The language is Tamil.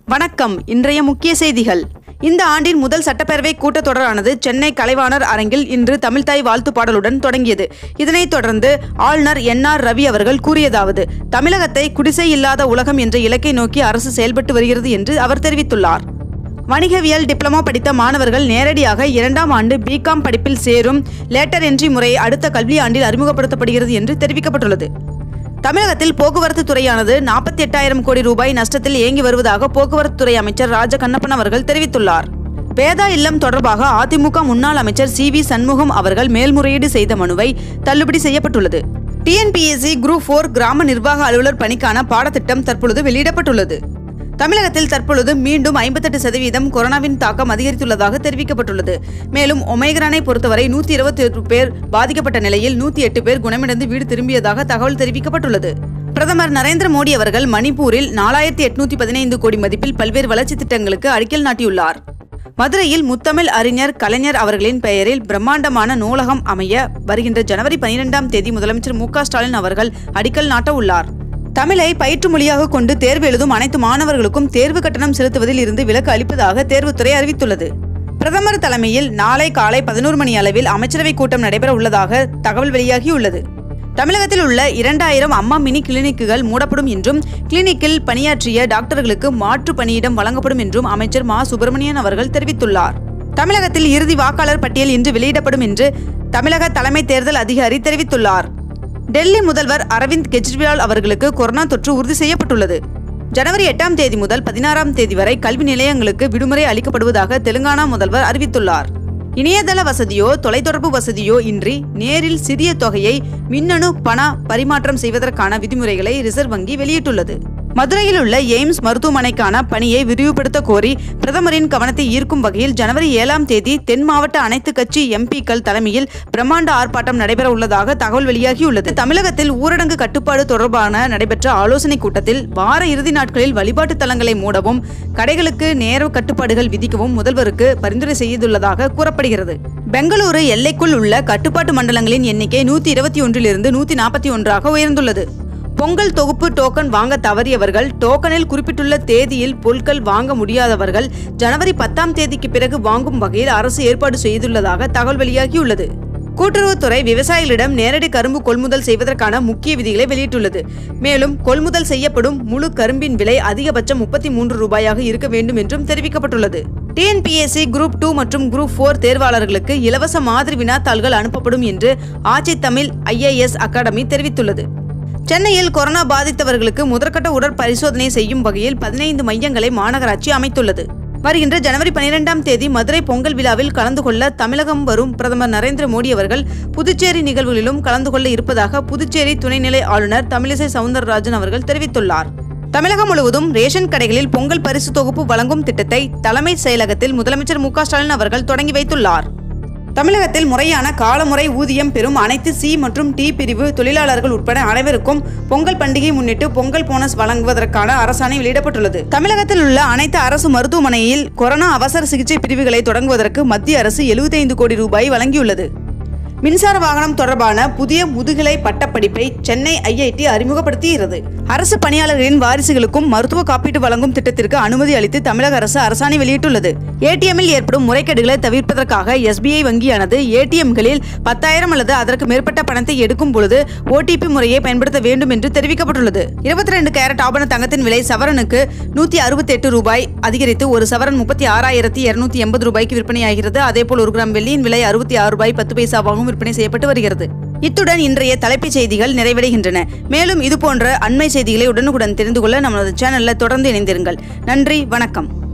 வணக்கம் இன்றைய முக்கிய செய்திகள் இந்த ஆண்டின் முதல் சட்டப்பேரவை கூட்டத்தொடரானது சென்னை கலைவாணர் அரங்கில் இன்று தமிழ்தாய் வாழ்த்து பாடலுடன் தொடங்கியது இதனைத் தொடர்ந்து ஆளுநர் என் ஆர் ரவி அவர்கள் கூறியதாவது தமிழகத்தை குடிசை இல்லாத உலகம் என்ற இலக்கை நோக்கி அரசு செயல்பட்டு வருகிறது என்று அவர் தெரிவித்துள்ளார் வணிகவியல் டிப்ளமோ படித்த மாணவர்கள் நேரடியாக இரண்டாம் ஆண்டு பிகாம் படிப்பில் சேரும் லேட்டர் என்ட்ரி முறை அடுத்த கல்வி ஆண்டில் அறிமுகப்படுத்தப்படுகிறது என்று தெரிவிக்கப்பட்டுள்ளது தமிழகத்தில் போக்குவரத்து துறையானது நாற்பத்தி எட்டாயிரம் கோடி ரூபாய் நஷ்டத்தில் இயங்கி வருவதாக போக்குவரத்து துறை அமைச்சர் ராஜ கண்ணப்பன் அவர்கள் தெரிவித்துள்ளார் வேதா இல்லம் தொடர்பாக அதிமுக முன்னாள் அமைச்சர் சி வி சண்முகம் அவர்கள் மேல்முறையீடு செய்த மனுவை தள்ளுபடி செய்யப்பட்டுள்ளது டிஎன்பிஎஸ்சி குரூப் போர் கிராம நிர்வாக அலுவலர் பணிக்கான பாடத்திட்டம் தற்பொழுது வெளியிடப்பட்டுள்ளது தமிழகத்தில் தற்பொழுது மீண்டும் ஐம்பத்தெட்டு சதவீதம் கொரோனாவின் தாக்கம் அதிகரித்துள்ளதாக தெரிவிக்கப்பட்டுள்ளது மேலும் ஒமைக்ரானை பொறுத்தவரை நூத்தி இருபத்தி எட்டு பேர் பாதிக்கப்பட்ட நிலையில் நூத்தி எட்டு பேர் குணமடைந்து வீடு திரும்பியதாக தகவல் தெரிவிக்கப்பட்டுள்ளது பிரதமர் நரேந்திர மோடி அவர்கள் மணிப்பூரில் நாலாயிரத்தி எட்நூத்தி பதினைந்து கோடி மதிப்பில் பல்வேறு வளர்ச்சித் திட்டங்களுக்கு அடிக்கல் நாட்டியுள்ளார் மதுரையில் முத்தமிழ் அறிஞர் கலைஞர் அவர்களின் பெயரில் பிரம்மாண்டமான நூலகம் அமைய வருகின்ற ஜனவரி பனிரெண்டாம் தேதி முதலமைச்சர் மு க ஸ்டாலின் அவர்கள் அடிக்கல் நாட்ட உள்ளார் தமிழை பயிற்று மொழியாக கொண்டு தேர்வு எழுதும் அனைத்து மாணவர்களுக்கும் தேர்வு கட்டணம் செலுத்துவதில் இருந்து விலக்கு அளிப்பதாக தேர்வுத்துறை அறிவித்துள்ளது பிரதமர் தலைமையில் நாளை காலை பதினோரு மணி அளவில் அமைச்சரவை கூட்டம் நடைபெற உள்ளதாக தகவல் வெளியாகியுள்ளது தமிழகத்தில் உள்ள இரண்டாயிரம் அம்மா மினி கிளினிக்குகள் மூடப்படும் என்றும் கிளினிக்கில் பணியாற்றிய டாக்டர்களுக்கு மாற்று பணியிடம் வழங்கப்படும் என்றும் அமைச்சர் மா சுப்பிரமணியன் அவர்கள் தெரிவித்துள்ளார் தமிழகத்தில் இறுதி வாக்காளர் பட்டியல் இன்று வெளியிடப்படும் என்று தமிழக தலைமை தேர்தல் அதிகாரி தெரிவித்துள்ளார் டெல்லி முதல்வர் அரவிந்த் கெஜ்ரிவால் அவர்களுக்கு கொரோனா தொற்று உறுதி செய்யப்பட்டுள்ளது ஜனவரி எட்டாம் தேதி முதல் பதினாறாம் தேதி வரை கல்வி நிலையங்களுக்கு விடுமுறை அளிக்கப்படுவதாக தெலுங்கானா முதல்வர் அறிவித்துள்ளார் இணையதள வசதியோ தொலைத்தொடர்பு வசதியோ இன்றி நேரில் சிறிய தொகையை மின்னணு பண பரிமாற்றம் செய்வதற்கான விதிமுறைகளை ரிசர்வ் வங்கி வெளியிட்டுள்ளது மதுரையில் உள்ள எய்ம்ஸ் மருத்துவமனைக்கான பணியை விரிவுபடுத்த கோரி பிரதமரின் கவனத்தை ஈர்க்கும் வகையில் ஜனவரி ஏழாம் தேதி தென் மாவட்ட அனைத்து கட்சி எம்பிக்கள் தலைமையில் பிரம்மாண்ட ஆர்ப்பாட்டம் நடைபெற உள்ளதாக தகவல் வெளியாகியுள்ளது தமிழகத்தில் ஊரடங்கு கட்டுப்பாடு தொடர்பான நடைபெற்ற ஆலோசனைக் கூட்டத்தில் வார இறுதி நாட்களில் வழிபாட்டு தலங்களை மூடவும் கடைகளுக்கு நேர கட்டுப்பாடுகள் விதிக்கவும் முதல்வருக்கு பரிந்துரை செய்துள்ளதாக கூறப்படுகிறது பெங்களூரு எல்லைக்குள் உள்ள கட்டுப்பாட்டு மண்டலங்களின் எண்ணிக்கை நூத்தி இருபத்தி ஒன்றிலிருந்து நூத்தி நாற்பத்தி ஒன்றாக உயர்ந்துள்ளது பொங்கல் தொகுப்பு டோக்கன் வாங்க தவறியவர்கள் டோக்கனில் குறிப்பிட்டுள்ள தேதியில் பொருட்கள் வாங்க முடியாதவர்கள் ஜனவரி பத்தாம் தேதிக்கு பிறகு வாங்கும் வகையில் அரசு ஏற்பாடு செய்துள்ளதாக தகவல் வெளியாகியுள்ளது கூட்டுறவுத்துறை விவசாயிகளிடம் நேரடி கரும்பு கொள்முதல் செய்வதற்கான முக்கிய விதிகளை வெளியிட்டுள்ளது மேலும் கொள்முதல் செய்யப்படும் முழு கரும்பின் விலை அதிகபட்சம் முப்பத்தி மூன்று ரூபாயாக இருக்க வேண்டும் என்றும் தெரிவிக்கப்பட்டுள்ளது டிஎன்பிஎஸ்சி குரூப் டூ மற்றும் குரூப் ஃபோர் தேர்வாளர்களுக்கு இலவச மாதிரி வினாத்தாள்கள் அனுப்பப்படும் என்று ஆட்சி தமிழ் ஐஏஎஸ் அகாடமி தெரிவித்துள்ளது சென்னையில் கொரோனா பாதித்தவர்களுக்கு முதற்கட்ட உடற்பரிசோதனை செய்யும் வகையில் பதினைந்து மையங்களை மாநகராட்சி அமைத்துள்ளது வருகின்ற ஜனவரி பனிரெண்டாம் தேதி மதுரை பொங்கல் விழாவில் கலந்து கொள்ள தமிழகம் வரும் பிரதமர் நரேந்திர மோடி அவர்கள் புதுச்சேரி நிகழ்வுகளிலும் கலந்து கொள்ள இருப்பதாக புதுச்சேரி துணைநிலை ஆளுநர் தமிழிசை சவுந்தரராஜன் அவர்கள் தெரிவித்துள்ளார் தமிழகம் முழுவதும் ரேஷன் கடைகளில் பொங்கல் பரிசு தொகுப்பு வழங்கும் திட்டத்தை தலைமை செயலகத்தில் முதலமைச்சர் மு க ஸ்டாலின் அவர்கள் தொடங்கி வைத்துள்ளார் தமிழகத்தில் முறையான காலமுறை ஊதியம் பெறும் அனைத்து சி மற்றும் டி பிரிவு தொழிலாளர்கள் உட்பட அனைவருக்கும் பொங்கல் பண்டிகை முன்னிட்டு பொங்கல் போனஸ் வழங்குவதற்கான அரசாணை வெளியிடப்பட்டுள்ளது தமிழகத்தில் உள்ள அனைத்து அரசு மருத்துவமனையில் கொரோனா அவசர சிகிச்சை பிரிவுகளை தொடங்குவதற்கு மத்திய அரசு 75 கோடி ரூபாய் வழங்கியுள்ளது மின்சார வாகனம் தொடர்பான புதிய முதுகலை பட்டப்படிப்பை சென்னை ஐஐடி அறிமுகப்படுத்தியிருந்தது அரசு பணியாளர்களின் வாரிசுகளுக்கும் மருத்துவ காப்பீடு வழங்கும் திட்டத்திற்கு அனுமதி அளித்து தமிழக அரசு அரசாணை வெளியிட்டுள்ளது ஏடிஎம்மில் ஏற்படும் முறைகேடுகளை தவிர்ப்பதற்காக எஸ்பிஐ வங்கியானது ஏடிஎம்களில் பத்தாயிரம் அல்லது அதற்கு மேற்பட்ட பணத்தை எடுக்கும் பொழுது ஓடிபி முறையை பயன்படுத்த வேண்டும் என்று தெரிவிக்கப்பட்டுள்ளது இருபத்தி ரெண்டு கேரட் ஆபண தங்கத்தின் விலை சவரனுக்கு நூத்தி அறுபத்தி எட்டு ரூபாய் அதிகரித்து ஒரு சவரன் முப்பத்தி ஆறாயிரத்தி இருநூத்தி எண்பது ரூபாய்க்கு விற்பனையாகிறது அதேபோல் ஒரு கிராம் வெள்ளியின் விலை அறுபத்தி ஆறு ரூபாய் பத்து பைசாவாகவும் விற்பனை செய்யப்பட்டு வருகிறது இத்துடன் இன்றைய தலைப்புச் செய்திகள் நிறைவடைகின்றன மேலும் இதுபோன்ற அண்மை செய்திகளை உடனுக்குடன் தெரிந்து கொள்ள நமது சேனல்ல தொடர்ந்து இணைந்திருங்கள் நன்றி வணக்கம்